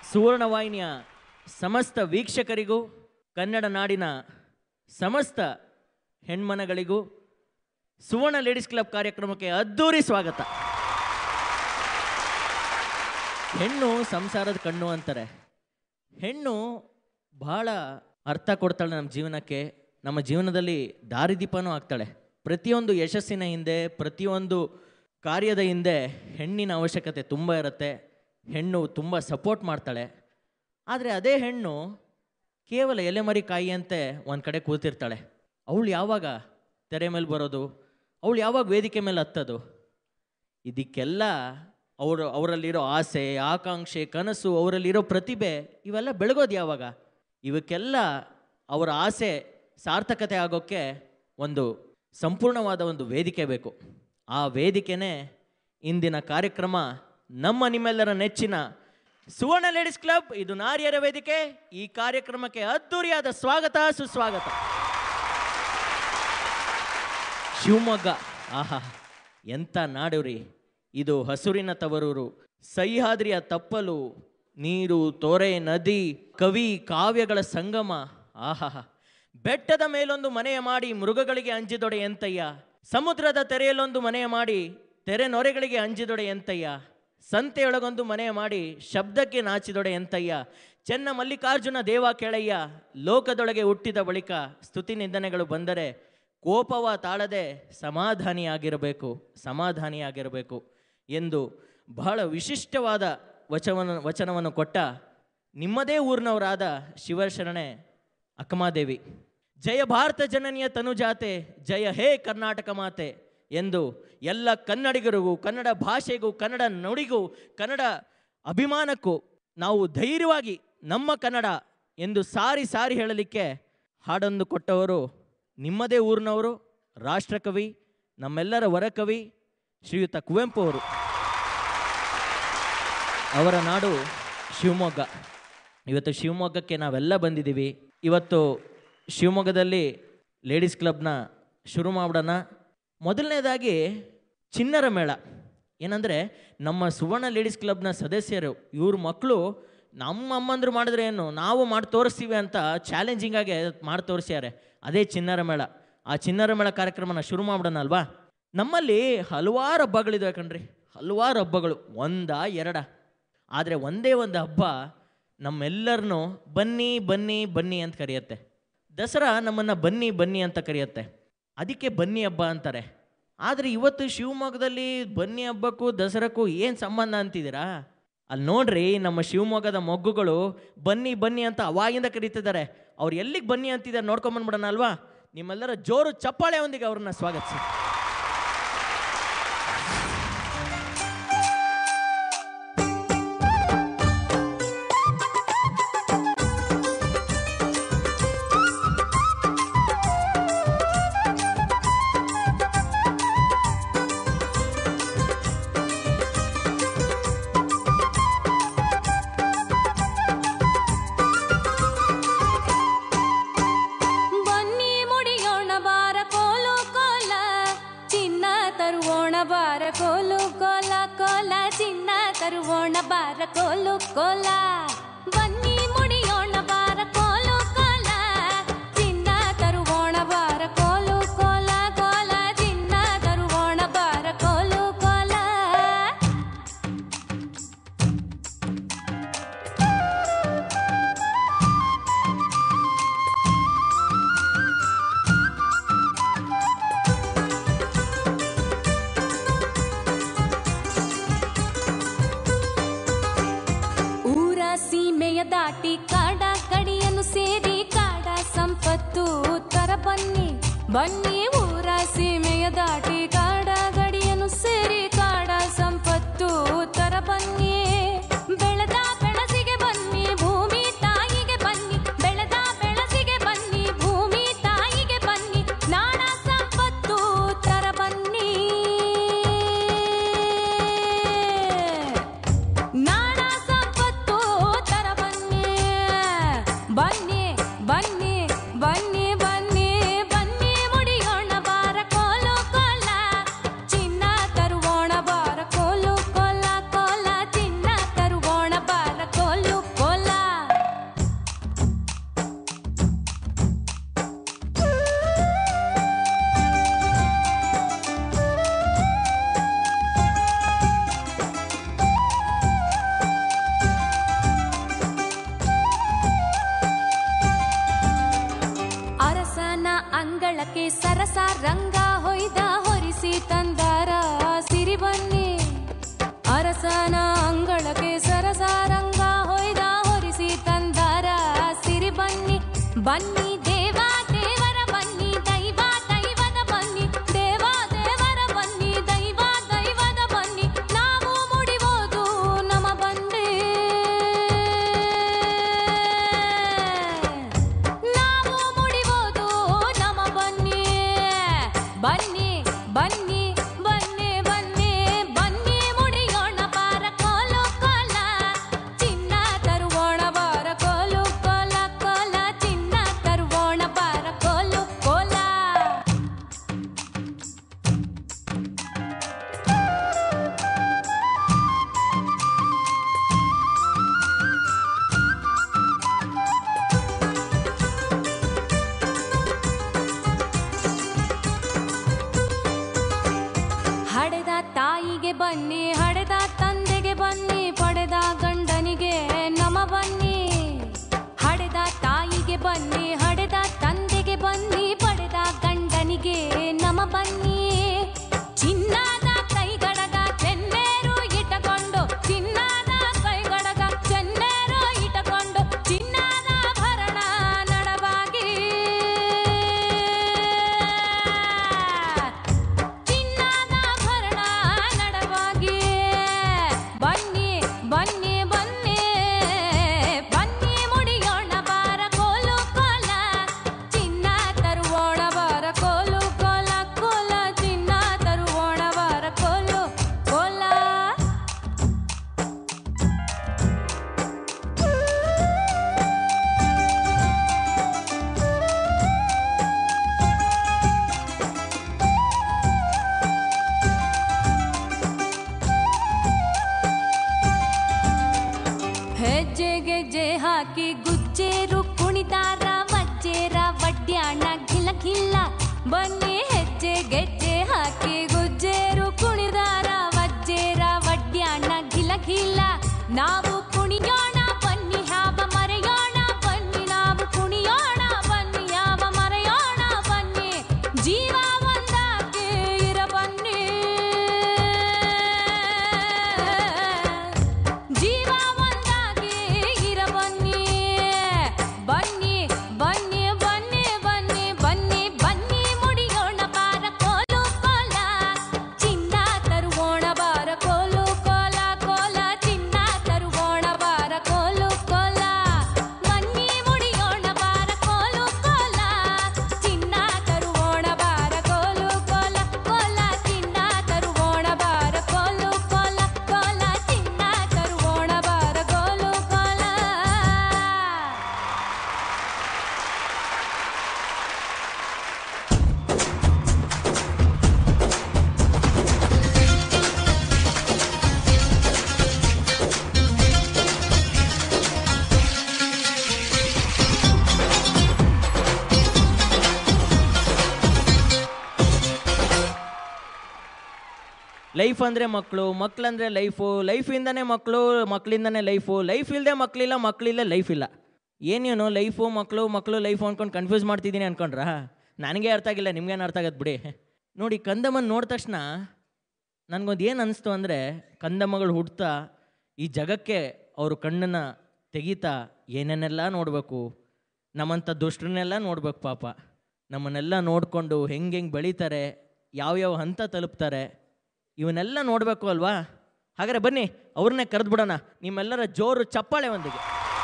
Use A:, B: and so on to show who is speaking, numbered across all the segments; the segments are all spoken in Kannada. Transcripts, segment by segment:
A: ಸುವರ್ಣವಾಹಿನಿಯ ಸಮಸ್ತ ವೀಕ್ಷಕರಿಗೂ ಕನ್ನಡ ನಾಡಿನ ಸಮಸ್ತ ಹೆಣ್ಮನಗಳಿಗೂ ಸುವರ್ಣ ಲೇಡೀಸ್ ಕ್ಲಬ್ ಕಾರ್ಯಕ್ರಮಕ್ಕೆ ಅದ್ದೂರಿ ಸ್ವಾಗತ ಹೆಣ್ಣು ಸಂಸಾರದ ಕಣ್ಣು ಅಂತಾರೆ ಹೆಣ್ಣು ಬಹಳ ಅರ್ಥ ಕೊಡ್ತಾಳೆ ನಮ್ಮ ಜೀವನಕ್ಕೆ ನಮ್ಮ ಜೀವನದಲ್ಲಿ ದಾರಿದೀಪನೂ ಆಗ್ತಾಳೆ ಪ್ರತಿಯೊಂದು ಯಶಸ್ಸಿನ ಹಿಂದೆ ಪ್ರತಿಯೊಂದು ಕಾರ್ಯದ ಹಿಂದೆ ಹೆಣ್ಣಿನ ಅವಶ್ಯಕತೆ ತುಂಬ ಇರುತ್ತೆ ಹೆಣ್ಣು ತುಂಬ ಸಪೋರ್ಟ್ ಮಾಡ್ತಾಳೆ ಆದರೆ ಅದೇ ಹೆಣ್ಣು ಕೇವಲ ಎಲೆಮರಿ ಕಾಯಿಯಂತೆ ಒಂದು ಕಡೆ ಕೂತಿರ್ತಾಳೆ ಅವಳು ಯಾವಾಗ ತೆರೆ ಮೇಲೆ ಬರೋದು ಅವಳು ಯಾವಾಗ ವೇದಿಕೆ ಮೇಲೆ ಹತ್ತೋದು ಇದಕ್ಕೆಲ್ಲ ಅವರು ಅವರಲ್ಲಿರೋ ಆಸೆ ಆಕಾಂಕ್ಷೆ ಕನಸು ಅವರಲ್ಲಿರೋ ಪ್ರತಿಭೆ ಇವೆಲ್ಲ ಬೆಳಗೋದು ಯಾವಾಗ ಇವಕ್ಕೆಲ್ಲ ಅವರ ಆಸೆ ಸಾರ್ಥಕತೆ ಆಗೋಕ್ಕೆ ಒಂದು ಸಂಪೂರ್ಣವಾದ ಒಂದು ವೇದಿಕೆ ಬೇಕು ಆ ವೇದಿಕೆನೇ ಇಂದಿನ ಕಾರ್ಯಕ್ರಮ ನಮ್ಮ ನಿಮ್ಮೆಲ್ಲರ ನೆಚ್ಚಿನ ಸುವರ್ಣ ಲೇಡೀಸ್ ಕ್ಲಬ್ ಇದು ನಾರಿಯರ ವೇದಿಕೆ ಈ ಕಾರ್ಯಕ್ರಮಕ್ಕೆ ಅದ್ದೂರಿಯಾದ ಸ್ವಾಗತ ಸುಸ್ವಾಗತ ಶಿವಮೊಗ್ಗ ಆಹಾ ಎಂಥ ನಾಡು ರೀ ಇದು ಹಸುರಿನ ತವರೂರು ಸಹ್ಯಾದ್ರಿಯ ತಪ್ಪಲು ನೀರು ತೊರೆ ನದಿ ಕವಿ ಕಾವ್ಯಗಳ ಸಂಗಮ ಆಹಾ ಬೆಟ್ಟದ ಮೇಲೊಂದು ಮನೆಯ ಮಾಡಿ ಮೃಗಗಳಿಗೆ ಅಂಜಿದೊಡೆ ಎಂತಯ್ಯ ಸಮುದ್ರದ ತೆರೆಯಲ್ಲೊಂದು ಮನೆಯ ಮಾಡಿ ತೆರೆ ನೊರೆಗಳಿಗೆ ಅಂಜಿದೊಡೆ ಎಂತಯ್ಯ ಸಂತೆಯೊಳಗೊಂದು ಮನೆಯ ಮಾಡಿ ಶಬ್ದಕ್ಕೆ ನಾಚಿದೊಡೆ ಎಂತಯ್ಯ ಚೆನ್ನ ಮಲ್ಲಿಕಾರ್ಜುನ ದೇವ ಕೆಳಯ್ಯ ಲೋಕದೊಳಗೆ ಹುಟ್ಟಿದ ಬಳಿಕ ಸ್ತುತಿ ನಿಂದನೆಗಳು ಬಂದರೆ ಕೋಪವ ತಾಳದೆ ಸಮಾಧಾನಿಯಾಗಿರಬೇಕು ಸಮಾಧಾನಿಯಾಗಿರಬೇಕು ಎಂದು ಬಹಳ ವಿಶಿಷ್ಟವಾದ ವಚವನ್ನು ವಚನವನ್ನು ಕೊಟ್ಟ ನಿಮ್ಮದೇ ಊರಿನವರಾದ ಶಿವಶರಣೆ ಅಕ್ಕಮಾದೇವಿ ಜಯ ಭಾರತ ಜನನಿಯ ತನುಜಾತೆ ಜಯ ಹೇ ಕರ್ನಾಟಕ ಮಾತೆ ಎಂದು ಎಲ್ಲ ಕನ್ನಡಿಗರಿಗೂ ಕನ್ನಡ ಭಾಷೆಗೂ ಕನ್ನಡ ನುಡಿಗೂ ಕನ್ನಡ ಅಭಿಮಾನಕ್ಕೂ ನಾವು ಧೈರ್ಯವಾಗಿ ನಮ್ಮ ಕನ್ನಡ ಎಂದು ಸಾರಿ ಸಾರಿ ಹೇಳಲಿಕ್ಕೆ ಹಾಡೊಂದು ಕೊಟ್ಟವರು ನಿಮ್ಮದೇ ಊರಿನವರು ರಾಷ್ಟ್ರಕವಿ ನಮ್ಮೆಲ್ಲರ ವರಕವಿ ಶ್ರೀಯುತ ಕುವೆಂಪು ಅವರು ಅವರ ನಾಡು ಶಿವಮೊಗ್ಗ ಇವತ್ತು ಶಿವಮೊಗ್ಗಕ್ಕೆ ನಾವೆಲ್ಲ ಬಂದಿದ್ದೀವಿ ಇವತ್ತು ಶಿವಮೊಗ್ಗದಲ್ಲಿ ಲೇಡೀಸ್ ಕ್ಲಬ್ನ ಶುರು ಮಾಡೋಣ ಮೊದಲನೇದಾಗಿ ಚಿನ್ನರ ಮೇಳ ಏನಂದರೆ ನಮ್ಮ ಸುವರ್ಣ ಲೇಡೀಸ್ ಕ್ಲಬ್ನ ಸದಸ್ಯರು ಇವ್ರ ಮಕ್ಕಳು ನಮ್ಮ ಅಮ್ಮಂದ್ರು ಮಾಡಿದ್ರೆ ಏನು ನಾವು ಮಾಡಿ ತೋರಿಸ್ತೀವಿ ಅಂತ ಚಾಲೆಂಜಿಂಗಾಗಿ ಮಾಡಿ ತೋರಿಸ್ಯಾರೆ ಅದೇ ಚಿನ್ನರ ಮೇಳ ಆ ಚಿನ್ನರ ಮೇಳ ಕಾರ್ಯಕ್ರಮನ ಶುರು ಮಾಡೋಣ ಅಲ್ವಾ ನಮ್ಮಲ್ಲಿ ಹಲವಾರು ಹಬ್ಬಗಳಿದಾವೆ ಕಣ್ರಿ ಹಲವಾರು ಹಬ್ಬಗಳು ಒಂದ ಎರಡ ಆದರೆ ಒಂದೇ ಒಂದು ಹಬ್ಬ ನಮ್ಮೆಲ್ಲರನ್ನೂ ಬನ್ನಿ ಬನ್ನಿ ಬನ್ನಿ ಅಂತ ಕರೆಯುತ್ತೆ ದಸರಾ ನಮ್ಮನ್ನು ಬನ್ನಿ ಬನ್ನಿ ಅಂತ ಕರೆಯುತ್ತೆ ಅದಕ್ಕೆ ಬನ್ನಿ ಹಬ್ಬ ಅಂತಾರೆ ಆದರೆ ಇವತ್ತು ಶಿವಮೊಗ್ಗದಲ್ಲಿ ಬನ್ನಿ ಹಬ್ಬಕ್ಕೂ ದಸರಕ್ಕೂ ಏನು ಸಂಬಂಧ ಅಂತಿದ್ದೀರಾ ಅಲ್ಲಿ ನೋಡ್ರಿ ನಮ್ಮ ಶಿವಮೊಗ್ಗದ ಮೊಗ್ಗುಗಳು ಬನ್ನಿ ಬನ್ನಿ ಅಂತ ಅವಾಗಿಂದ ಕರೀತಿದ್ದಾರೆ ಅವ್ರು ಎಲ್ಲಿಗೆ ಬನ್ನಿ ಅಂತಿದ್ದಾರೆ ನೋಡ್ಕೊಂಬಂದ್ಬಿಡೋಣ ಅಲ್ವಾ ನಿಮ್ಮೆಲ್ಲರ ಜೋರು ಚಪ್ಪಾಳೆಯೊಂದಿಗೆ ಅವ್ರನ್ನ ಸ್ವಾಗತಿಸಿ
B: ಬನ್ನಿ ಮುಡಿಯೋಣ ಬಾರ ಕೋಲು ಕೋಲ ಚಿನ್ನ ತರುವೋಣ ಬಾರ ಕೋಲು ಕೋಲ ಕೋಲ ಚಿನ್ನ ತರುವೋಣ ಬಾರ ಕೋಲು ಕೋಲ ಬನ್ನಿ ಮುಡಿಯೋಣ ಬಾರ ಕೋಲು ಕೋಲ ಚಿನ್ನ ತರುವೋಣ ಬಾರ ಕೋಲು ಕೋಲ ಕೋಲ ಚಿನ್ನ ತರುವೋಣ ಬಾರ ಕೋಲು ಕೋಲ ಊರ ಸೀಮೆಯ ದಾಟಿ ಕಾಡ ಕಡಿಯನ್ನು ಸೇರಿ ಕಾಡ ಸಂಪತ್ತು ತರ ಬನ್ನಿ ಬನ್ನಿ ಊರ ಸೀಮೆಯ ದಾಟಿ ಕಾಡ ಗಡಿಯನ್ನು ಸೇರಿ ಕಾಡ ಸಂಪತ್ತು ತರ ಬನ್ನಿ ಬೆಳೆದ ಬೆಳಸಿಗೆ ಬನ್ನಿ ಭೂಮಿ ತಾಯಿಗೆ ಬನ್ನಿ ಬೆಳೆದ ಬೆಳಸಿಗೆ ಬನ್ನಿ ಭೂಮಿ ತಾಯಿಗೆ ಬನ್ನಿ ನಾಡ ಸಂಪತ್ತು ತರ ಬನ್ನಿ ನಾಡ ಸಂಪತ್ತು ತರ ಬನ್ನಿ ಬನ್ನಿ ಬನ್ನಿ ಬನ್ನಿ ಬನ್ನಿ ಬನ್ನಿ ಮುಡಿಯೋಣ ಬಾರ ಕೋಲು ಕೋಲ ಅರಸನ ಅಂಗಳಕ್ಕೆ ಸರಸಾರಂಗ ಹೊಯ್ದ ಹೊರಿಸಿ ತಂದರ ಸಿರಿ ಬನ್ನಿ ಬನ್ನಿ ದೇವ ದೇವರ ಬನ್ನಿ ದೈವ ದೈವದ ಬನ್ನಿ ದೇವ ದೇವರ ಬನ್ನಿ ದೈವ ದೈವದ ಬನ್ನಿ ನಾವು ಮುಡಿಬೋದು ನಮ ಬಂದೆ ನಾವು ಮುಡಿಬೋದು ನಮ ಬನ್ನಿ ಬನ್ನಿ ಬನ್ನಿ ಬನ್ನಿ ಬನ್ನಿ ಬನ್ನಿ ಮುಡಿಯೋಣ ಬಾರ ಕೋಲು ಕೋಲ ಚಿನ್ನ ತರುವೋಣ ಬಾರ ಕೋಲು ಕೋಲ ಕೋಲ ಚಿನ್ನ ತರುವೋಣ ಬಾರ ಕೋಲು ಕೋಲ ಹಡೆದ ತಾಯಿಗೆ ಬನ್ನಿ ಹಡೆದ ತಂದೆಗೆ ಬನ್ನಿ ಪಡೆದ ಗಂಡನಿಗೆ ನಮ ಬನ್ನಿ ಹಡೆದ ತಾಯಿಗೆ ಬನ್ನಿ ಹಡೆದ ತಂದೆಗೆ ಬನ್ನಿ ಪಡೆದ ಗಂಡನಿಗೆ ನಮ ಬನ್ನಿ ಚಿನ್ನದ ಕೈಗಡಗ ಚೆನ್ನೇರು ಇಟ್ಟಕೊಂಡು ಚಿನ್ನದ ಕೈಗಡಗ ಚೆನ್ನೇರು ಇಟ್ಟಕೊಂಡು ಚಿನ್ನದ ಭರಣ ನಡವಾಗಿ ಚಿನ್ನದ ಭರಣ ನಡವಾಗಿ ಬನ್ನಿ ಬನ್ನಿ ಬನ್ನಿ ಬನ್ನಿ ಮುಡಿಯೋಣ ಬಾರ ಕೋಲು ಕೋಲ ಚಿನ್ನ ತರುವೋಣ ಬಾರ ಕೋಲು ಕೋಲ ಕೋಲ ಚಿನ್ನ ತರುವೋಣ ಬಾರ ಕೋಲು ಕೋಲ ಹೆಜ್ಜೆ ಗೆಜ್ಜೆ ಹಾಕಿ ಗುಜ್ಜೇರು ಕುಣಿತಾರ ವಜ್ಜೇರ ವಡ್ಯಾಣ ಘಿಲ ಘಿಲ್ಲ ಬನ್ನಿ ಹೆಜ್ಜೆ ಗೆಜ್ಜೆ ಹಾಕಿ ಗುಜ್ಜೇರು ಕುಣಿದಾರ ವಜ್ಜೇರ ವಡ್ಯಾಣ ಘಿಲ ಘಿಲ್ಲ ನಾವು ಕುಣಿಯೋಣ ಬನ್ನಿ ಯಾವ ಮರೆಯೋಣ ಬನ್ನಿ ನಾವು ಕುಣಿಯೋಣ ಬನ್ನಿ ಯಾವ ಮರೆಯೋಣ ಬನ್ನಿ ಜೀವ ಒಂದಾಗಿ ಇರ ಬನ್ನಿ ಜೀವ ಒಂದಾಗಿ ಇರ ಬನ್ನಿ ಬನ್ನಿ ಬನ್ನಿ ಬನ್ನಿ ಬನ್ನಿ ಬನ್ನಿ ಬನ್ನಿ ಮುಡಿಯೋಣ ಬಾರ ಕೋಲು ಕೋಲ ಚಿನ್ನ ತರುವೋಣ ಬಾರ ಕೋಲು ಕೋಲ ಕೋಲ ಚಿನ್ನ ತರುವೋಣ ಬಾರ ಕೋಲು ಕೋಲ ಬನ್ನಿ ಮುಡಿಯೋಣ ಬಾರ ಕೋಲು ಕೋಲ ಚಿನ್ನ ತರುವೋಣ ಬಾರ ಕೋಲು ಕೋಲ ಕೋಲ ಚಿನ್ನ ತರುವೋಣ ಬಾರ ಕೋಲು ಕೋಲ ಕೋಲ ಚಿನ್ನ ತರುವೋಣ ಬಾರ ಕೋಲು ಕೋಲ
A: ಲೈಫ್ ಅಂದರೆ ಮಕ್ಕಳು ಮಕ್ಕಳಂದ್ರೆ ಲೈಫು ಲೈಫಿಂದನೇ ಮಕ್ಕಳು ಮಕ್ಕಳಿಂದನೇ ಲೈಫು ಲೈಫ್ ಇಲ್ಲದೆ ಮಕ್ಕಳಿಲ್ಲ ಮಕ್ಕಳಿಲ್ಲ ಲೈಫ್ ಇಲ್ಲ ಏನೇನು ಲೈಫು ಮಕ್ಕಳು ಮಕ್ಕಳು ಲೈಫು ಅಂದ್ಕೊಂಡು ಕನ್ಫ್ಯೂಸ್ ಮಾಡ್ತಿದ್ದೀನಿ ಅನ್ಕೊಂಡ್ರಾ ನನಗೆ ಅರ್ಥ ಆಗಿಲ್ಲ ನಿಮ್ಗೇನು ಅರ್ಥ ಆಗತ್ತೆ ಬಿಡಿ ನೋಡಿ ಕಂದಮ್ಮನ ನೋಡಿದ ತಕ್ಷಣ ನನಗೊಂದು ಏನು ಅನಿಸ್ತು ಅಂದರೆ ಕಂದಮ್ಮಗಳು ಹುಡ್ತಾ ಈ ಜಗಕ್ಕೆ ಅವರು ಕಣ್ಣನ್ನು ತೆಗಿತಾ ಏನೇನೆಲ್ಲ ನೋಡಬೇಕು ನಮ್ಮಂಥ ದುಷ್ಟರನ್ನೆಲ್ಲ ನೋಡ್ಬೇಕು ಪಾಪ ನಮ್ಮನ್ನೆಲ್ಲ ನೋಡಿಕೊಂಡು ಹೆಂಗೆ ಹೆಂಗೆ ಬೆಳೀತಾರೆ ಯಾವ್ಯಾವ ಹಂತ ತಲುಪ್ತಾರೆ ಇವನ್ನೆಲ್ಲ ನೋಡಬೇಕು ಅಲ್ವಾ ಹಾಗಾದ್ರೆ ಬನ್ನಿ ಅವ್ರನ್ನೇ ಕರೆದು ಬಿಡೋಣ ನಿಮ್ಮೆಲ್ಲರ ಜೋರು ಚಪ್ಪಾಳೆ ಒಂದಿಗೆ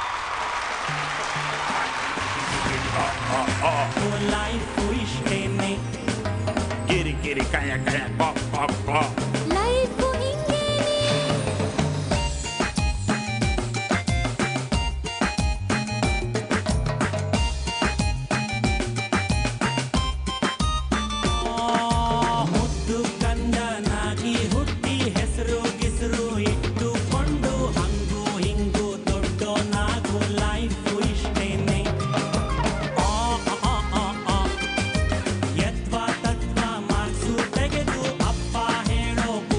C: ಕಿರಿ ಕಿರಿ ಕಯ ಕಯ ಕೊ ಕೊ ಕೊ
B: ಲೈಫು ಹಿಂಗೇನೆ
D: ಮುದ್ದು ಕಂದನಾಗಿ ಹುಟ್ಟಿ ಹೆಸರು ಗಿಸರು ಇಟ್ಟುಕೊಂಡು ಹಂಗು ಹಿಂಗು ದೊಡ್ಡೋನಾಗು ಲೈಫು ಇಷ್ಟೇನೆ ಆ, ಆ, ಆ, ಆ, ಆ. ಯತ್ವ ತತ್ವ ಮಾರ್ಕ್ಸು ತೆಗೆದು ಅಪ್ಪ ಹೇಳೋ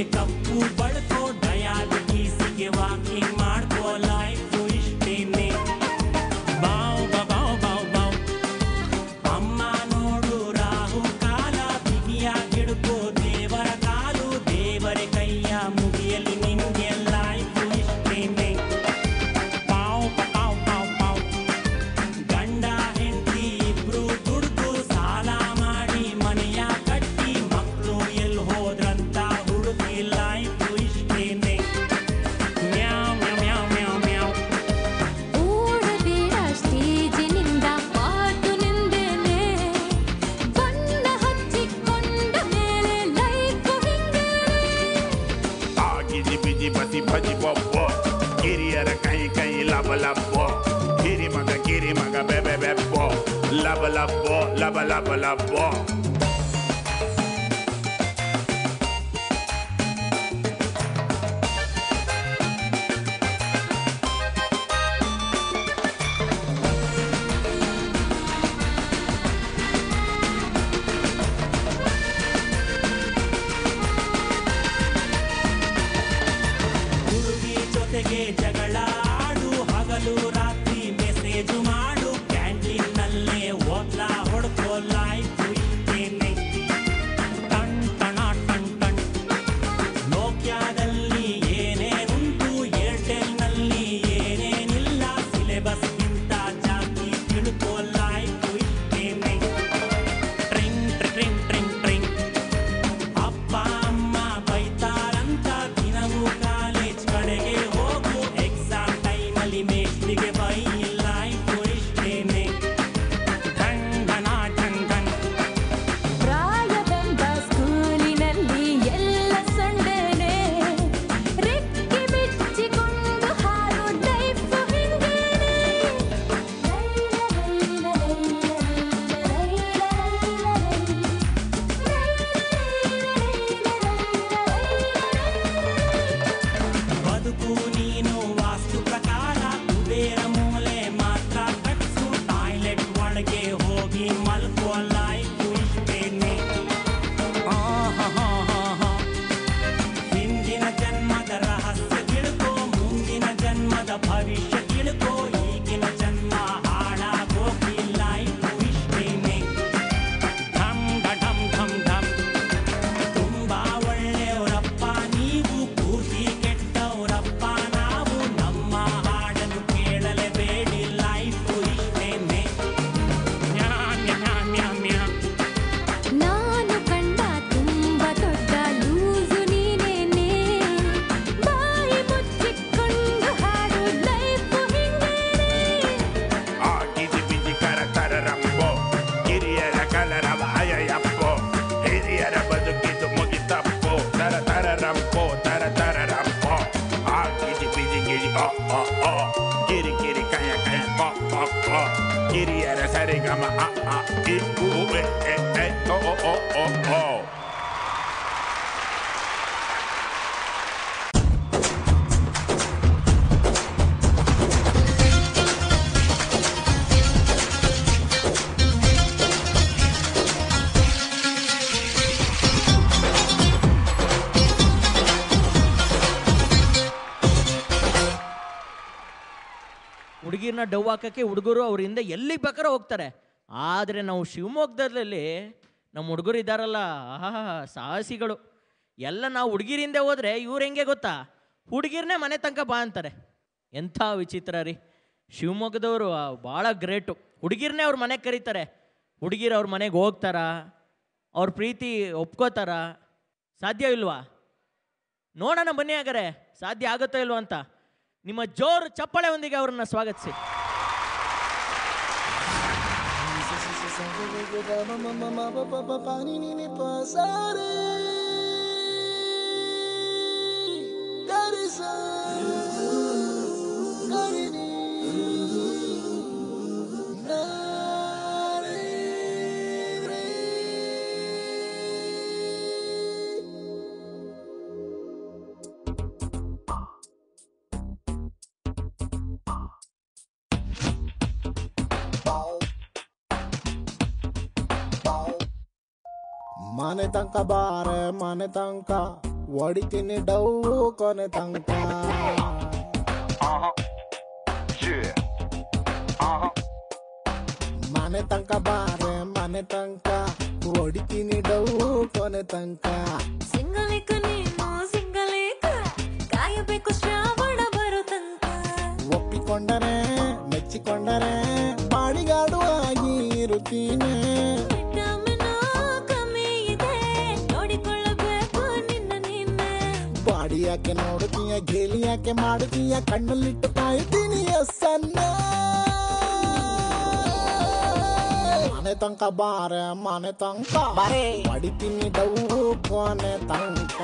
D: ಗೆ ಕಪ್ಪು ಬಳ್ಕೋ ಡಯಾಬಿಟೀಸಿಗೆ ವಾಕಿಂಗ್ ಮಾಡ್ಕೋ ಲೈಫ್ ಇಷ್ಟೇನೆ ಬಾವ್ ಬಾವ್ ಬಾವ್ ಬಾವ್ ಅಮ್ಮ ನೋಡು ರಾಹು ಕಾಲ ಬಿಗಿಯಾಗಿಡ್ಕೋ ದೇವರ ಕಾಲು ದೇವರ ಕೈಯ ಮುಗಿಯಲಿ ನಿನ್ಗೆ ಲೈಫ್ ಇಷ್ಟೇನೆ ಪಾವ್ ಪಾವ್ ಪಾವ್ ಪಾವ್ ಗಂಡ ಹೆಂಡತಿ ಇಬ್ರು ದುಡ್ದು ಸಾಲ ಮಾಡಿ ಮನೆಯ ಕಟ್ಟಿ ಮಕ್ಕಳು ಎಲ್ಲಿ ಹೋದ್ರಂತ ಹುಡುಗಿ ಲೈಫ್ ಇಷ್ಟೇನೆ ಮ್ಯಾವ್ ಮ್ಯಾವ್ ಮ್ಯಾವ್ ಮ್ಯಾವ್
B: ಓಡಬೇಡ ಸ್ಟೇಜಿನಿಂದ ಪಾಟು ನಿಂದೇನೆ ಬಣ್ಣ ಹಚ್ಚಿಕೊಂಡ ಮೇಲೆ ಲೈಫು ಹಿಂಗೇನೆ
C: ಆ ಗಿಜಿ ಬಿಜಿ ಬಸಿ ಭಜಿ ಬೊಬ್ಬೊ ಕಿರಿಯರ ಕೈ ಕೈ ಲಬ ಲಬ್ಬೋ ಹಿರಿ ಮಗ ಕಿರಿ ಮಗ ಬೆಬೆ ಬೆಬ್ಬೋ ಲಬ ಲಬ್ಬೋ ಲಬ ಲಬ ಲಬ್ಬೋ
D: ಹುಡುಗಿ ಜೊತೆಗೆ ಜಗಳ ಆಡು ಹಗಲು ರಾತ್ರಿ ಮೆಸೇಜು ಮಾಡು ಕ್ಯಾಂಟೀನ್ ನಲ್ಲೇ ಓದ್ಲಾ ಹೊಡ್ಕೋ ಲೈಫ್ ಇಷ್ಟೇನೆ ಟಣ್ ಟಣ ಟಣ್ ಟಣ್ ನೋಕ್ಯಾದಲ್ಲಿ ಏನೇನುಂಟು ಏರ್ಟೆಲ್ ನಲ್ಲಿ ಏನೇನಿಲ್ಲ ಸಿಲೆಬಸ್ಗಿಂತ ಜಾಸ್ತಿ ತಿಳ್ಕೋ ಲೈಫ್ ಇಷ್ಟೇನೆ ಟ್ರಿಂಗ್ ಟ್ರಿಂಗ್ ಟ್ರಿಂಗ್ ಟ್ರಿಂಗ್ ಅಪ್ಪ ಅಮ್ಮ ಬೈತಾರಂತ ದಿನವೂ ಕಾಲೇಜ್ ಕಡೆಗೆ ಹೋಗು ಎಕ್ಸಾಮ್ ಟೈಮಲ್ಲಿ ಮೇಷ್ಟಿಗೆ ಬೈ ಲೈಫ್ ಇಷ್ಟೇನೆ ಢಂಗ್ ಢಣ ಢಂಗ್ ಢಂಗ್
B: ಪ್ರಾಯವೆಂಬ ಸ್ಕೂಲಿನಲ್ಲಿ ಎಲ್ಲ ಸಂಡೇನೆ ರೆಕ್ಕೆ ಬಿಚ್ಚಿಕೊಂಡು ಹಾರು ಲೈಫು ಹಿಂಗೇನೆ
D: ಬದುಕು ನೀನು ವಾಸ್ತು ಪ್ರಕಾರ ಕುಬೇರ ಮೂಲೆ ಮಾತ್ರ ಕಟ್ಸು ಟಾಯ್ಲೆಟ್ ಒಳಗೆ ಹೋಗಿ ಮಲ್ಕೋ ಲೈಫ್ ಇಷ್ಟೇನೆ ಆಹಾಹಾಹಾಹಾ. ಹಿಂದಿನ ಜನ್ಮದ ರಹಸ್ಯ ತಿಳ್ಕೋ ಮುಂದಿನ ಜನ್ಮದ ಭವಿಷ್ಯ ತಿಳ್ಕೋ ಈಗಿನ ಜನ್ಮ ಹಾಳಾಗೋಗಿ ಲೈಫ್ ಇಷ್ಟೇನೆ ಢಮ್ ಢಮ್ ಢಮ್ ಢಮ್ ತುಂಬಾ ಒಳ್ಳೆಯವರಪ್ಪ ನೀವು ಪೂರ್ತಿ ಕೆಟ್ಟವರಪ್ಪ ನಾವು ನಮ್ಮ ಹಾಡನ್ನು ಕೇಳಲೇಬೇಡಿ ಲೈಫ್ ಇಷ್ಟೇನೆ ಮ್ಯಾ ಮ್ಯಾ ಮ್ಯಾ ಮ್ಯಾ
B: ನಾನು ಕಂಡ ತುಂಬ ದೊಡ್ಡ ಲೂಸು ನೀನೇನೆ ಬಾಯಿ ಮುಚ್ಚಿಕೊಂಡು ಹಾಡು ಲೈಫು ಹಿಂಗೇನೆ
C: ಆ ಗಿಜಿ ಬಿಜಿ ಕರ ತರ ರಂಬೋ ಕಿರಿಯರ ಕಲರವ ಅಯ್ಯಪ್ಪೋ ಹಿರಿಯರ ಬದುಕಿದು ಮುಗಿತಪ್ಪೋ ತರ ತರ ರಂಪೋ ತರ ತರ ರಂಪೋ ಆ ಗಿಜಿ ಬಿಜಿ ಗಿಜಿ ಓ ಓ ಓ ಕಿರಿ ಕಿರಿ ಕಯ ಕಯ ಪೋ ಪೋ ಪೋ ಕಿರಿಯರ ಸರಿಗಮ ಅ ಆ ಇ ಉ ಎ ಎ ಎ ಓ ಓ ಓ ಓ ಓ
A: ಹುಡುಗಿರನ್ನ ಡವ್ ಹಾಕಕ್ಕೆ ಹುಡುಗರು ಅವರಿಂದ ಎಲ್ಲಿಗೆ ಬೇಕಾದ್ರೆ ಹೋಗ್ತಾರೆ ಆದರೆ ನಾವು ಶಿವಮೊಗ್ಗದಲ್ಲಿ ನಮ್ಮ ಹುಡುಗರು ಇದ್ದಾರಲ್ಲ ಆಹಾ ಸಾಹಸಿಗಳು ಎಲ್ಲ ನಾವು ಹುಡುಗಿರಿಂದ ಹೋದ್ರೆ ಇವ್ರು ಹೆಂಗೆ ಗೊತ್ತಾ ಹುಡುಗಿರ್ನೇ ಮನೆ ತನಕ ಬಾ ಅಂತಾರೆ ಎಂಥ ವಿಚಿತ್ರ ರೀ ಶಿವಮೊಗ್ಗದವರು ಭಾಳ ಗ್ರೇಟು ಹುಡುಗಿರ್ನೇ ಅವ್ರ ಮನೆಗೆ ಕರೀತಾರೆ ಹುಡುಗಿರು ಅವ್ರ ಮನೆಗೆ ಹೋಗ್ತಾರಾ ಅವ್ರ ಪ್ರೀತಿ ಒಪ್ಕೋತಾರ ಸಾಧ್ಯ ಇಲ್ವಾ ನೋಡೋಣ ಬನ್ನಿ ಹಾಗಾರೆ ಸಾಧ್ಯ ಆಗುತ್ತೋ ಇಲ್ವೋ ಅಂತ ನಿಮ್ಮ ಜೋರು ಚಪ್ಪಾಳೆಯೊಂದಿಗೆ ಅವರನ್ನ ಸ್ವಾಗತಿಸಿ
E: ಮನೆ ತನಕ ಬಾರೆ ಮನೆ ತನಕ ಹೊಡಿತೀನಿ ಡೌ ಕೊನೆ ತನಕ ಮನೆ ತನಕ ಬಾರೆ ಮನೆ ತನಕ ಹೊಡಿತೀನಿ ಡೌ ಕೊನೆ ತನಕ
B: ಸಿಂಗಲೇಕ ನೀನು ಸಿಂಗಲೇಕ ಕಾಯಬೇಕು ಶ್ರಾವಣ ಬರೋ ತನಕ
E: ಒಪ್ಪಿಕೊಂಡರೆ ಮೆಚ್ಚಿಕೊಂಡರೆ ಬಾಡಿಗಾಡು ಆಗಿ ಇರುತ್ತೀನಿ
B: ವಿಟಮಿನ್ ಕಮ್ಮಿ ಇದೆ ನೋಡಿಕೊಳ್ಳಬೇಕು ನಿನ್ನ ನೀನೆ
E: ಬಾಡಿ ಯಾಕೆ ನೋಡುತ್ತೀಯ ಗೇಲಿ ಯಾಕೆ ಮಾಡುತ್ತೀಯ ಕಣ್ಣಲ್ಲಿಟ್ಟು ಕಾಯುತ್ತೀನಿ ಎಸ್ ಅನ್ನ ಮನೆ ತನಕ ಬಾರೆ ಮನೆ ತನಕ ಬಾರೆ ಹೊಡಿತೀನಿ ಡೌ ಕೊನೆ ತನಕ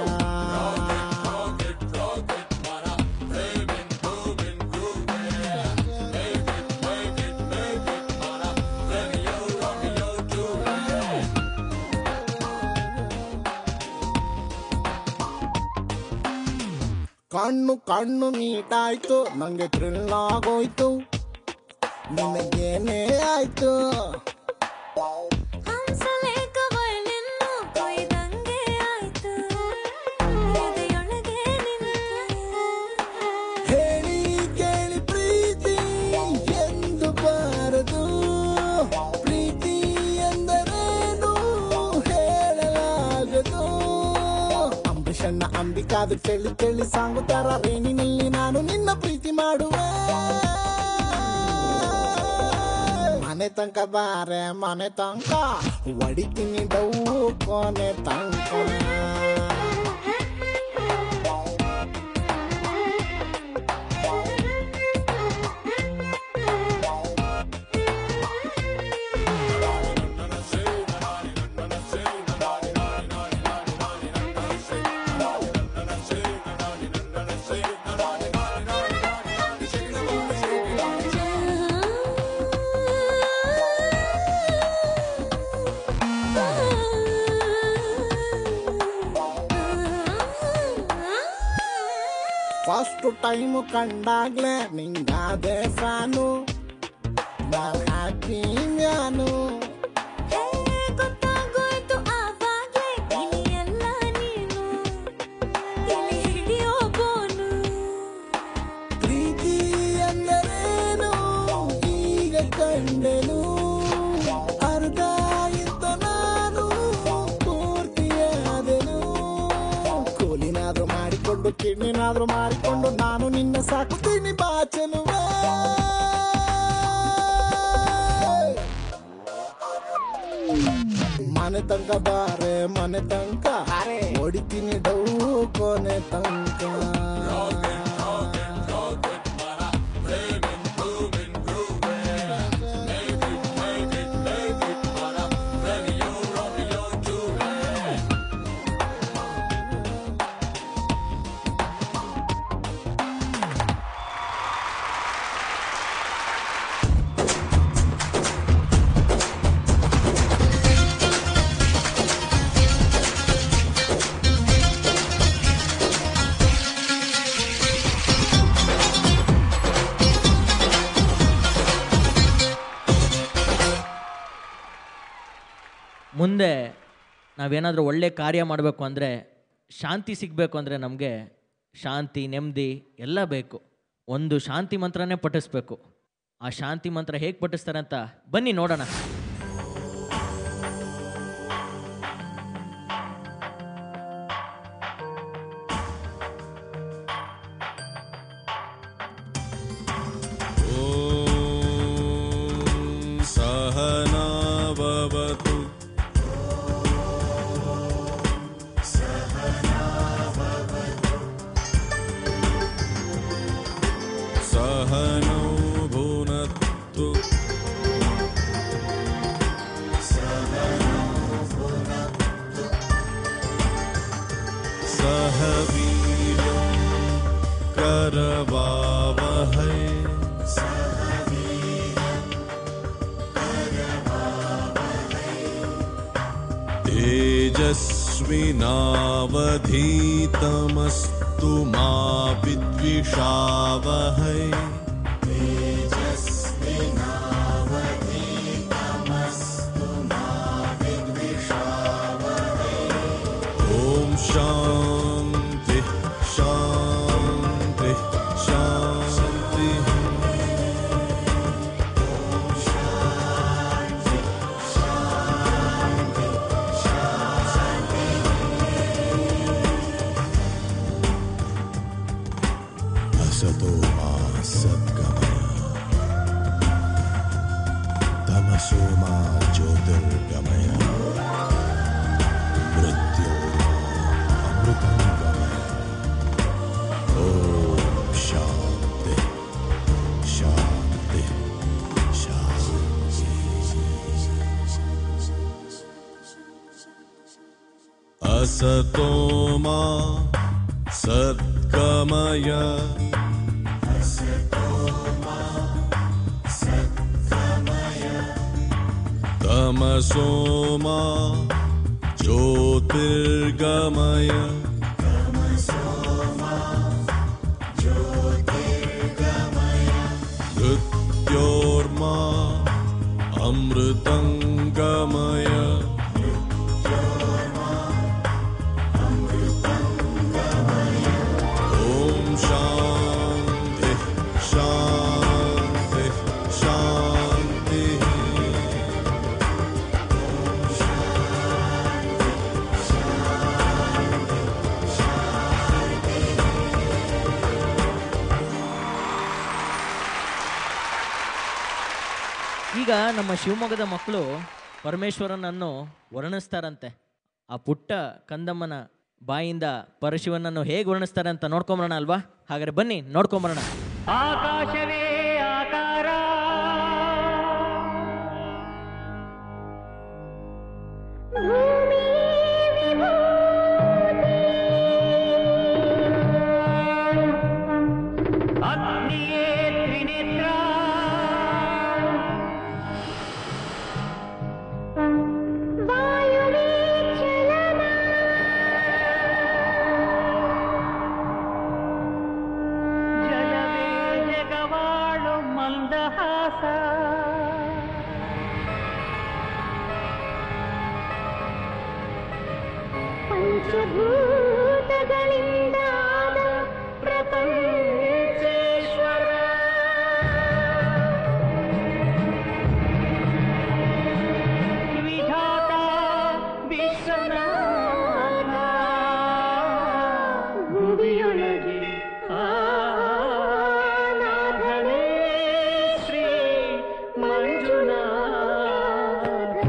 E: ಕಣ್ಣು ಕಣ್ಣು ಮೀಟಾಯ್ತು ನಂಗೆ ಥ್ರಿಲ್ ಆಗೋಯ್ತು ನಿನಗೇನೇ ಆಯ್ತು
B: ಹಂಸಲೇಖ ವಯಲಿನ್ನು ಕೊಯ್ದಂಗೆ ಆಯ್ತು ಎದೆಯೊಳಗೆ ನಿಂತು
E: ಹೇಳಿ ಕೇಳಿ ಪ್ರೀತಿ ಎಂದು ಬಾರದು ಪ್ರೀತಿ ಎಂದರೇನು ಹೇಳಲಾಗದು ಅಂಬರೀಷಣ್ಣ ಅಂಬಿಕಾದು ಕೇಳಿ ಕೇಳಿ ಸಾಂಗುತ್ತಾರ ರೇಣಿನಲ್ಲಿ ನಾನು ನಿನ್ನ ಪ್ರೀತಿ ಮಾಡುವೆ ಮನೆ ತನಕ ಬಾರೆ ಮನೆ ತನಕ ಹೊಡಿತೀನಿ ಡೌ ಕೊನೆ ತನಕ ಫಸ್ಟ್ ಟೈಮ್ ಕಂಡಾಗ್ಲೆ ನಿಂಗಾದೆ ಫ್ಯಾನು ನಾನ್ ಹ್ಯಾಪಿ ಮ್ಯಾನು
B: ಹೇ ಗೊತ್ತಾಗೋಯ್ತು ಆವಾಗ್ಲೇ ಇಲಿಯಲ್ಲ ನೀನು ಇಲಿ ಹಿಡಿಯೋ ಬೋನು
E: ಪ್ರೀತಿ ಎಂದರೇನು ಈಗ ಕಂಡೆನು ಅರ್ಧ ಇದ್ದ ನಾನು ಪೂರ್ತಿಯಾದೆನು ಕೂಲಿನಾದ್ರೂ ಮಾಡಿಕೊಂಡು ಕಿಡ್ನಿನಾದ್ರೂ ಮಾಡಿಕೊಂಡು ನಾನು ನಿನ್ನ ಸಾಕುತ್ತೀನಿ ಬಾಚಲುವೆ ಮನೆ ತನಕ ಬಾರೆ ಮನೆ ತನಕ ಹೊಡಿತೀನಿ ಡೌ ಕೊನೆ ತನಕ
A: ಮುಂದೆ ನಾವೇನಾದರೂ ಒಳ್ಳೆ ಕಾರ್ಯ ಮಾಡಬೇಕು ಅಂದರೆ ಶಾಂತಿ ಸಿಗಬೇಕು ಅಂದರೆ ನಮಗೆ ಶಾಂತಿ ನೆಮ್ಮದಿ ಎಲ್ಲ ಬೇಕು ಒಂದು ಶಾಂತಿ ಮಂತ್ರನೇ ಪಠಿಸ್ಬೇಕು ಆ ಶಾಂತಿ ಮಂತ್ರ ಹೇಗೆ ಪಠಿಸ್ತಾರೆ ಅಂತ ಬನ್ನಿ ನೋಡೋಣ
F: ॐ सहना भवतु सहनौ भुनक्तु सह वीर्यं करवावहै तेजस्विनावधीतमस्तु मा विद्विषावहै ॐ शान्ति असतो मा सद्गमय तमसो मा ज्योतिर्गमय मृत्योर्मा अमृतं गमय ॐ शान्ति शान्ति शान्ति असतो मा सद्गमय तमसो मा ज्योतिर्गमय मृत्योर्मा अमृतङ्गमय ॐ शान्ति शान्ति शान्तिः
A: ಈಗ ನಮ್ಮ ಶಿವಮೊಗ್ಗದ ಮಕ್ಕಳು ಪರಮೇಶ್ವರನನ್ನು ವರ್ಣಿಸ್ತಾರಂತೆ ಆ ಪುಟ್ಟ ಕಂದಮ್ಮನ ಬಾಯಿಂದ ಪರಶಿವನನ್ನು ಹೇಗೆ ವರ್ಣಿಸ್ತಾರೆ ಅಂತ ನೋಡ್ಕೊಂಬರೋಣ ಅಲ್ವಾ ಹಾಗಾದ್ರೆ ಬನ್ನಿ ನೋಡ್ಕೊಂಬರೋಣ
D: ಆಕಾಶವೇ ಆಕಾರ ಅಗ್ನಿಯೇ ತ್ರಿನೇತ್ರ ಜಲವೇ ಜಗವಾಳು ಮಂದಹಾಸ
B: ಪಂಚಭೂತಗಳಿಂದಾದ ಪ್ರಪಂಚೇಶ್ವರ
D: ವಿಧಾತ ವಿಶ್ವನಾಥ ಭುವಿಯೊಳಗೆ ಆನಾಥನೇ ಶ್ರೀ ಮಂಜುನಾಥ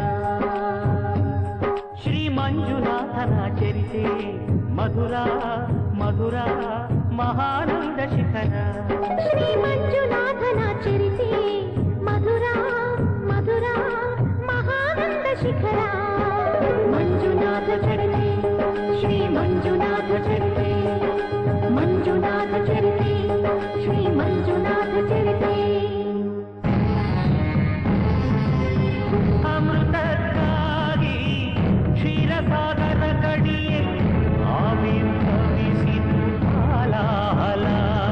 D: ಶ್ರೀ ಮಂಜುನಾಥನ ಚರಿತೆ ಮಧುರ ಮಧುರ ಮಹಾನಂದ ಶಿಖರ
B: ಶ್ರೀ ಮಂಜುನಾಥನ ಚರಿತೆ ಮಧುರ ಮಧುರ ಮಹಾನಂದ ಶಿಖರ ಮಂಜುನಾಥ ಚರಿತೆ ಶ್ರೀ ಮಂಜುನಾಥ ಚರಿತೆ ಮಂಜುನಾಥ ಚರಿತೆ ಶ್ರೀ ಮಂಜುನಾಥ ಚರಿತೆ
D: ಅಮೃತಕ್ಕಾಗಿ ಕ್ಷೀರಸಾಗರ ಕಡಿಯೇ ಆವಿರ್ಭವಿಸಿತು ಹಾಲಾಹಲ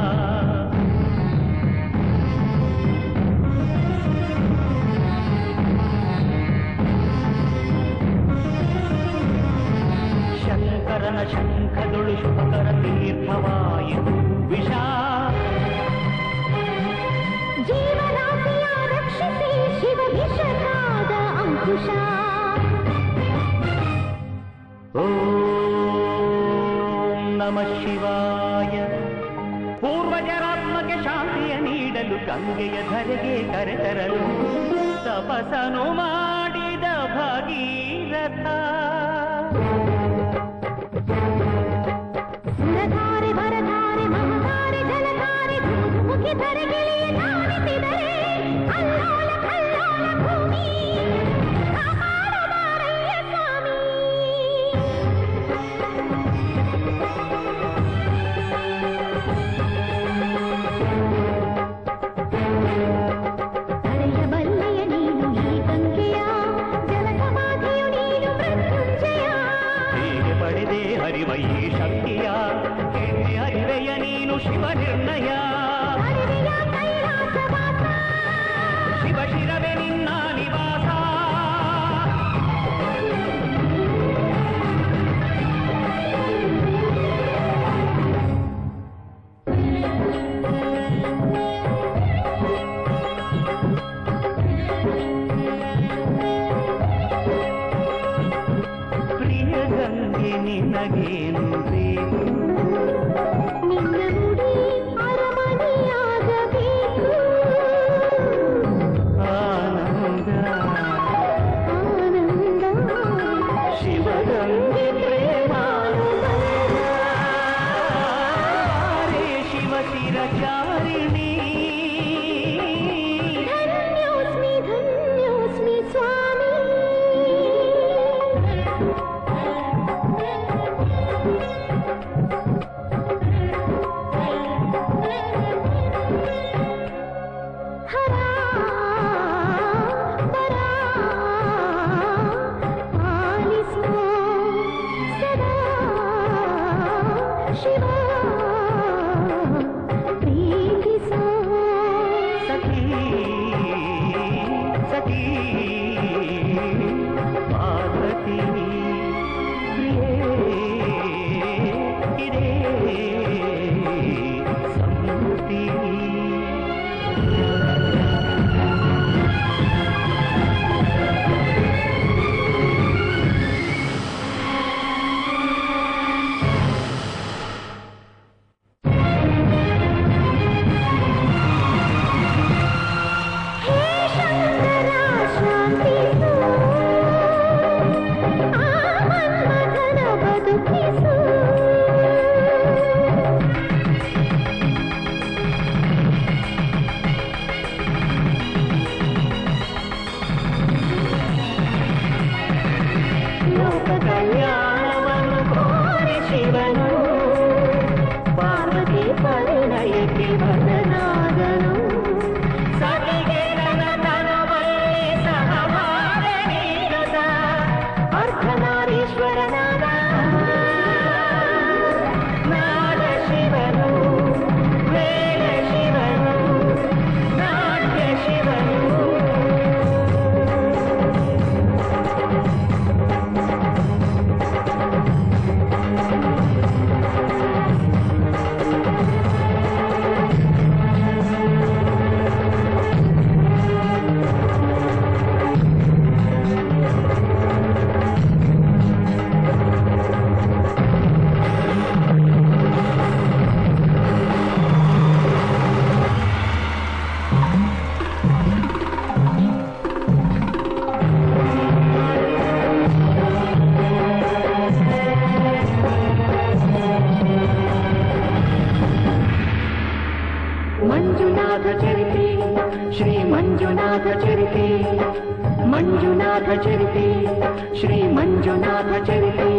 D: ಶಂಕರನ ಶಂಖದೊಳು ಶುಭಕರ ತೀರ್ಥವಾಯಿತು ವಿಷ
B: ಜೀವರಾಶಿಯ ರಕ್ಷಿಸಿ ಶಿವ ವಿಷನಾದ ಅಂಕುಶ
D: ಓಂ ನಮ ಶಿವಾಯ ಪೂರ್ವಜರಾತ್ಮಕ್ಕೆ ಶಾಂತಿಯ ನೀಡಲು ಗಂಗೆಯ ಧರೆಗೆ ಕರೆತರಲು ತಪಸನು ಮಾಡಿದ ಭಗೀರಥ
B: ಸುರಧಾರೆ ಭರಧಾರೆ ಮಮಧಾರೆ ಜಲಧಾರೆ ಮುಖಿ ಧರೆಗಿಳಿಯ ಧಾವಿಸಿದರೆ ಅಲ್ಲೋಲ ಕಲ್ಲೋಲ ಭೂಮಿ ಕಾಪಾಡಬಾರಯ್ಯ ಸ್ವಾಮಿ ಹಳೆಯ ಬಲ್ಲೆಯ ನೀನು ಈ ಗಂಗೆಯ ಜಲಸಮಾಧಿಯು ನೀನು ಮೃತ್ಯುಂಜಯ
D: ಹೇಗೆ ಪಡೆದೆ ಹರಿವ ಈ
B: ಶಿವ ಪ್ರೀತಿಸೋ
D: ಸಖಿ ಸಖಿ ಪಾರ್ವತಿ ಪ್ರಿಯೇ ಇದೇ ಸಂಗತಿ
B: ಹೇ ಶಂಕರ ಶಾಂತಿಸು ಆ ಮನ್ಮಥನ ಬದುಕಿಸು
D: ಲೋಕ ಕಲ್ಯಾಣವನ್ನು ಕೋರಿ ಶಿವನು ಪಾರ್ವತಿ ಪರಿಣಯಕ್ಕೆ ಬದನಾದನು ಸತಿಗೆ ನನ್ನ ತನುವಲ್ಲಿ ಸಹಭಾಗ ನೀಡದ ಅರ್ಧನಾರೀಶ್ವರನಾದ ನಾಡ ಶಿವನು ವೇದ ಶಿವನು ನಾಟ್ಯ ಶಿವನು ಮಂಜುನಾಥ ಚರಿತೆ ಶ್ರೀ ಮಂಜುನಾಥ ಚರಿತೆ ಮಂಜುನಾಥ ಚರಿತೆ ಶ್ರೀ ಮಂಜುನಾಥ ಚರಿತೆ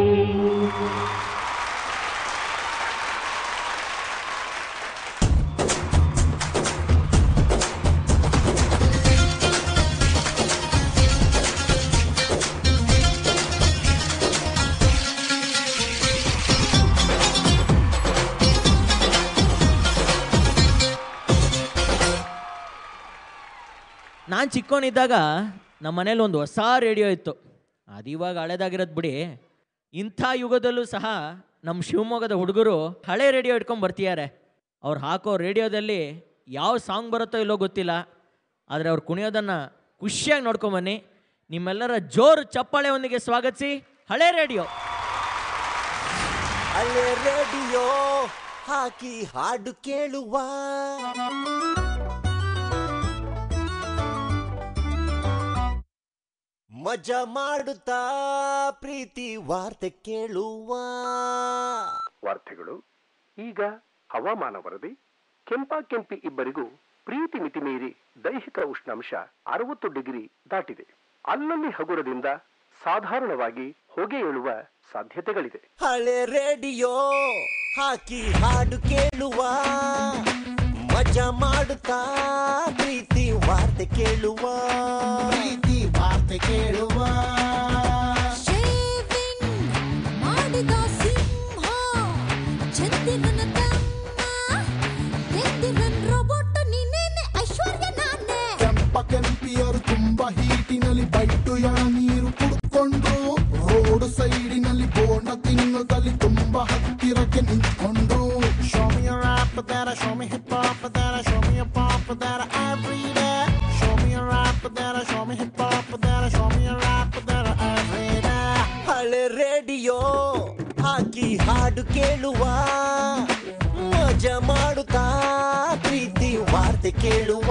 A: ನಾನು ಚಿಕ್ಕವನಿದ್ದಾಗ ನಮ್ಮ ಮನೇಲಿ ಒಂದು ಹೊಸ ರೇಡಿಯೋ ಇತ್ತು ಅದು ಇವಾಗ ಹಳೇದಾಗಿರೋದು ಬಿಡಿ ಇಂಥ ಯುಗದಲ್ಲೂ ಸಹ ನಮ್ಮ ಶಿವಮೊಗ್ಗದ ಹುಡುಗರು ಹಳೆ ರೇಡಿಯೋ ಇಟ್ಕೊಂಡು ಬರ್ತಿದ್ದಾರೆ ಅವ್ರು ಹಾಕೋ ರೇಡಿಯೋದಲ್ಲಿ ಯಾವ ಸಾಂಗ್ ಬರುತ್ತೋ ಇಲ್ಲೋ ಗೊತ್ತಿಲ್ಲ ಆದರೆ ಅವ್ರು ಕುಣಿಯೋದನ್ನು ಖುಷಿಯಾಗಿ ನೋಡ್ಕೊಂಬನ್ನಿ ನಿಮ್ಮೆಲ್ಲರ ಜೋರು ಚಪ್ಪಾಳೆಯೊಂದಿಗೆ ಸ್ವಾಗತಿಸಿ ಹಳೆ ರೇಡಿಯೋ
G: ಹಳೆ ರೇಡಿಯೋ ಹಾಕಿ ಹಾಡು ಕೇಳುವ ಮಜಾ ಮಾಡುತ್ತಾ ಪ್ರೀತಿ ವಾರ್ತೆ ಕೇಳುವ
H: ವಾರ್ತೆಗಳು ಈಗ ಹವಾಮಾನ ವರದಿ ಕೆಂಪಾ ಕೆಂಪಿ ಇಬ್ಬರಿಗೂ ಪ್ರೀತಿ ಮಿತಿ ಮೀರಿ ದೈಹಿಕ ಉಷ್ಣಾಂಶ ಅರವತ್ತು ಡಿಗ್ರಿ ದಾಟಿದೆ ಅಲ್ಲಲ್ಲಿ ಹಗುರದಿಂದ ಸಾಧಾರಣವಾಗಿ ಹೊಗೆ ಏಳುವ ಸಾಧ್ಯತೆಗಳಿದೆ
G: ಹಳೆ ರೇಡಿಯೋ ಹಾಕಿ ಹಾಡು ಕೇಳುವ ಮಜಾ ಮಾಡುತ್ತಾ ಪ್ರೀತಿ ವಾರ್ತೆ ಕೇಳುವ ಪ್ರೀತಿ ವಾರ್ತೆ ಕೇಳುವ
B: ಮಾಡಿದ ಸಿಂಹ ಚಂದಿರನ ತಮ್ಮ ಎದ್ದಿರನ್ ರೋಬೋಟ್ ನೀನೇನೆ ಐಶ್ವರ್ಯ ನಾನೇ
E: ಕೆಂಪ ಕೆಂಪಿಯರು ತುಂಬಾ ಹೀಟಿನಲ್ಲಿ ಬೈಟು ಎಳ ನೀರು ಕುಡ್ಕೊಂಡ್ರು ರೋಡ್ ಸೈಡಿನಲ್ಲಿ ಬೋಂಡ ತಿನ್ನುತ್ತಲ್ಲಿ ತುಂಬಾ ಹತ್ತಿರಕ್ಕೆ ನಿಂತ್ಕೊಂಡ್ರು ಶೋಮಿಯ ರಾಪ್ ದಾರ ಶೋಮಿ ಹಿಪ್ ಹಾಪ್ ದಾರ ಶೋಮಿಯ ಪಾಪ್ ದಾರ ಎವ್ರಿ ಡೇ ಶೋಮಿಯ ರಾಪ್ ದಾರ ಶೋಮಿ ಹಿಪ್ ಹಾಪ್ ದಾರ ಶೋಮಿಯ ರಾಪ್ ದಾರ ಎವ್ರಿ ಡೇ
G: ಹಳೆ ರೇಡಿಯೋ ಹಾಕಿ ಹಾಡು ಕೇಳುವ ಮಜಾ ಮಾಡುತ್ತಾ ಪ್ರೀತಿ ವಾರ್ತೆ ಕೇಳುವ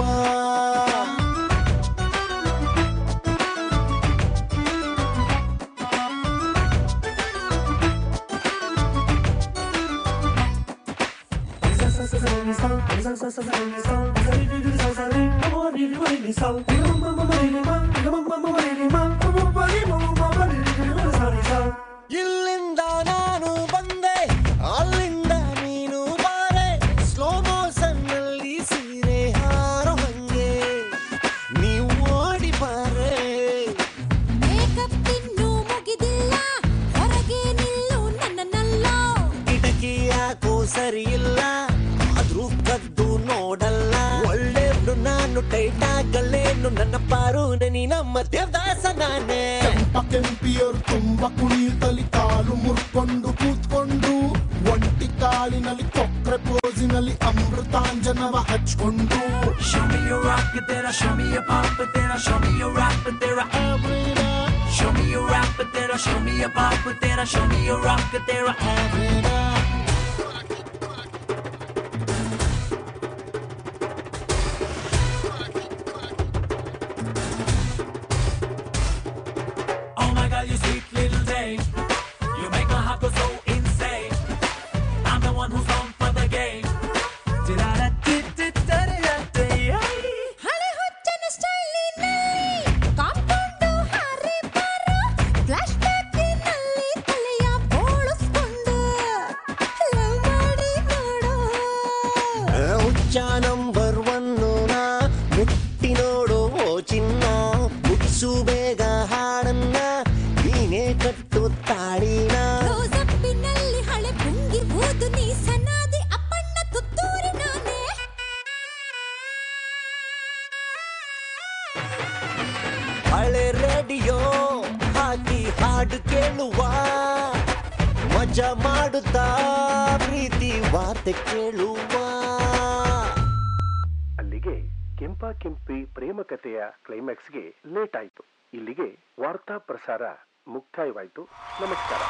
G: ಇಲ್ಲಿಂದ ನಾನು ಬಂದೆ ಅಲ್ಲಿಂದ ನೀನು ಬಾರೆ ಸ್ಲೋ ಮೋಷನ್ ನಲ್ಲಿ ಸೀರೆ ಹಾರೋ ಹಂಗೆ ನೀವು ಓಡಿ ಬಾರೆ
B: ಮೇಕಪ್ ಇನ್ನೂ ಮುಗಿದಿಲ್ಲ ಹೊರಗೆ ನಿಲ್ಲು ನನ್ನನ್ನಲ್ಲೋ
G: ಕಿಟಕಿಯ ಸರಿ ಇಲ್ಲ ಆದ್ರೂ ಕದ್ದು ನೋಡಲ್ಲ ಒಳ್ಳೆವ್ರು ನಾನು ಟೈಟ್ ಆಗಲ್ಲೇನು ನನ್ನ ಪಾರು ನೀ ನಮ್ಮ ದೇವದಾಸ ನಾನೇ
E: ಕೆಂಪ ಕೆಂಪಿಯರು ತುಂಬ ಕುಣಿಯುತ್ತಲಿ ಕಾಲು ಮುರ್ಕೊಂಡು ಕೂತ್ಕೊಂಡು ಒಂಟಿ ಕಾಲಿನಲ್ಲಿ ಕೊಕ್ರೆ ಪೋಸಿನಲ್ಲಿ ಅಮೃತಾಂಜನವ ಹಚ್ಕೊಂಡು
I: Show me your rock, but then I show me your pop, but then I show me your rock, but then I Show me your rock, but then I show me your pop, but then I show me your rock, but then I Oh my God, you sweet little thing. You make my heart go so insane. I'm the one who's on for the game. Did-da-da-did-did-da-da-da-da.
B: ಹಳೆ ಹುಚ್ಚನ ಸ್ಟೈಲಿನಲ್ಲಿ ಕಾಂಪೌಂಡು ಹಾರಿ ಬಾರೋ ಫ್ಲಾಶ್ ಬ್ಯಾಕಿನಲ್ಲಿ ತಲೆಯ ಬೋಳಿಸ್ಕೊಂಡು ಲವ್ ಮಾಡಿ ನೋಡು
G: ಹುಚ್ಚ ನಂಬರ್ ಒನ್ನು ನಾ ಮುಟ್ಟಿ ನೋಡು ಓ ಚಿನ್ನ ಮುಟ್ಸು ಬೇಗ ಹಾಡನ್ನ ನೀನೇ ಕಟ್ಟು ತಾಳಿನ
B: ಕ್ಲೋಸಪ್ಪಿನಲ್ಲಿ ಹಳೆ ಪುಂಗಿರ್ಬೋದು ನೀ ಸನಾದಿ ಅಪ್ಪಣ್ಣ ತುತ್ತೂರಿ ನಾನೇ
G: ಹಳೆ ರೇಡಿಯೋ ಹಾಕಿ ಹಾಡು ಕೇಳುವ ಮಜಾ ಮಾಡುತ್ತಾ ಪ್ರೀತಿ ವಾರ್ತೆ ಕೇಳುವ
H: ಅಲ್ಲಿಗೆ ಕೆಂಪ ಕೆಂಪಿ ಪ್ರೇಮ ಕಥೆಯ ಕ್ಲೈಮ್ಯಾಕ್ಸ್ಗೆ ಲೇಟ್ ಆಯಿತು ಇಲ್ಲಿಗೆ ವಾರ್ತಾ ಪ್ರಸಾರ ಮುಕ್ತಾಯವಾಯಿತು ನಮಸ್ಕಾರ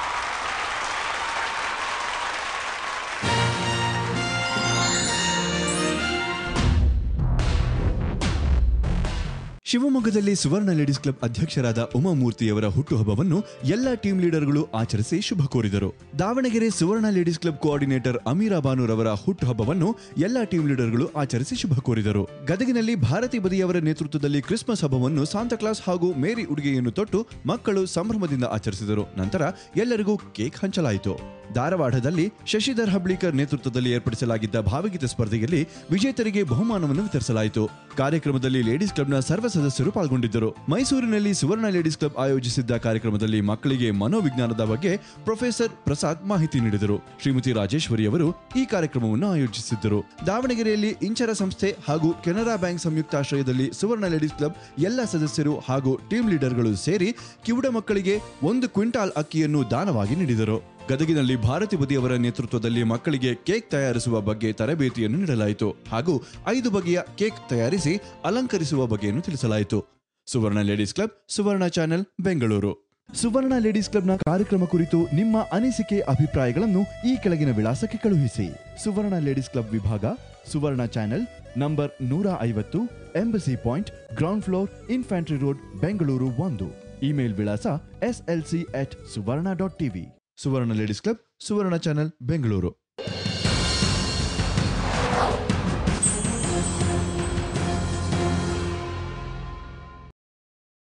J: ಶಿವಮೊಗ್ಗದಲ್ಲಿ ಸುವರ್ಣ ಲೇಡೀಸ್ ಕ್ಲಬ್ ಅಧ್ಯಕ್ಷರಾದ ಉಮಾಮೂರ್ತಿಯವರ ಹುಟ್ಟುಹಬ್ಬವನ್ನು ಎಲ್ಲ ಟೀಮ್ ಲೀಡರ್ಗಳು ಆಚರಿಸಿ ಶುಭ ಕೋರಿದರು Davanagere Suvarna ladies club coordinator Ameera ಬಾನೂರವರ ಹುಟ್ಟುಹಬ್ಬವನ್ನು ಎಲ್ಲ ಟೀಮ್ ಲೀಡರ್ಗಳು ಆಚರಿಸಿ ಶುಭ ಕೋರಿದರು ಗದಗಿನಲ್ಲಿ ಭಾರತಿ ಬದಿಯವರ ನೇತೃತ್ವದಲ್ಲಿ ಕ್ರಿಸ್ಮಸ್ ಹಬ್ಬವನ್ನು ಸಾಂತಾಕ್ಲಾಸ್ ಹಾಗೂ ಮೇರಿ ಉಡುಗೆಯನ್ನು ತೊಟ್ಟು ಮಕ್ಕಳು ಸಂಭ್ರಮದಿಂದ ಆಚರಿಸಿದರು ನಂತರ ಎಲ್ಲರಿಗೂ ಕೇಕ್ ಹಂಚಲಾಯಿತು ಧಾರವಾಡದಲ್ಲಿ ಶಶಿಧರ್ ಹಬ್ಳೀಕರ್ ನೇತೃತ್ವದಲ್ಲಿ ಏರ್ಪಡಿಸಲಾಗಿದ್ದ ಭಾವಗೀತೆ ಸ್ಪರ್ಧೆಯಲ್ಲಿ ವಿಜೇತರಿಗೆ ಬಹುಮಾನವನ್ನು ವಿತರಿಸಲಾಯಿತು ಕಾರ್ಯಕ್ರಮದಲ್ಲಿ ಲೇಡೀಸ್ ಕ್ಲಬ್ನ ಸರ್ವ ಸದಸ್ಯರು ಪಾಲ್ಗೊಂಡಿದ್ದರು ಮೈಸೂರಿನಲ್ಲಿ ಸುವರ್ಣ ಲೇಡೀಸ್ ಕ್ಲಬ್ ಆಯೋಜಿಸಿದ್ದ ಕಾರ್ಯಕ್ರಮದಲ್ಲಿ ಮಕ್ಕಳಿಗೆ ಮನೋವಿಜ್ಞಾನದ ಬಗ್ಗೆ ಪ್ರೊಫೆಸರ್ ಪ್ರಸಾದ್ ಮಾಹಿತಿ ನೀಡಿದರು ಶ್ರೀಮತಿ ರಾಜೇಶ್ವರಿ ಅವರು ಈ ಕಾರ್ಯಕ್ರಮವನ್ನು ಆಯೋಜಿಸಿದ್ದರು ದಾವಣಗೆರೆಯಲ್ಲಿ ಇಂಚರ ಸಂಸ್ಥೆ ಹಾಗೂ ಕೆನರಾ ಬ್ಯಾಂಕ್ ಸಂಯುಕ್ತಾಶ್ರಯದಲ್ಲಿ ಸುವರ್ಣ ಲೇಡೀಸ್ ಕ್ಲಬ್ ಎಲ್ಲ ಸದಸ್ಯರು ಹಾಗೂ ಟೀಮ್ ಲೀಡರ್ಗಳು ಸೇರಿ ಕಿವುಡ ಮಕ್ಕಳಿಗೆ ಒಂದು ಕ್ವಿಂಟಾಲ್ ಅಕ್ಕಿಯನ್ನು ದಾನವಾಗಿ ನೀಡಿದರು ಗದಗಿನಲ್ಲಿ ಭಾರತಿ ಬದಿಯವರ ನೇತೃತ್ವದಲ್ಲಿ ಮಕ್ಕಳಿಗೆ ಕೇಕ್ ತಯಾರಿಸುವ ಬಗ್ಗೆ ತರಬೇತಿಯನ್ನು ನೀಡಲಾಯಿತು ಹಾಗೂ ಐದು ಬಗೆಯ ಕೇಕ್ ತಯಾರಿಸಿ ಅಲಂಕರಿಸುವ ಬಗ್ಗೆಯನ್ನು ತಿಳಿಸಲಾಯಿತು Suvarna ladies club Suvarna channel Bengaluru Suvarna ladies ಕ್ಲಬ್ನ ಕಾರ್ಯಕ್ರಮ ಕುರಿತು ನಿಮ್ಮ ಅನಿಸಿಕೆ ಅಭಿಪ್ರಾಯಗಳನ್ನು ಈ ಕೆಳಗಿನ ವಿಳಾಸಕ್ಕೆ ಕಳುಹಿಸಿ ಸುವರ್ಣ ಲೇಡೀಸ್ ಕ್ಲಬ್ ವಿಭಾಗ ಸುವರ್ಣ ಚಾನೆಲ್ ನಂಬರ್ ನೂರ ಐವತ್ತು embassy point ground floor infantry road Bengaluru ಒಂದು ಇಮೇಲ್ ವಿಳಾಸ SLC at Suvarna dot TV Suvarna ladies club Suvarna channel Bengaluru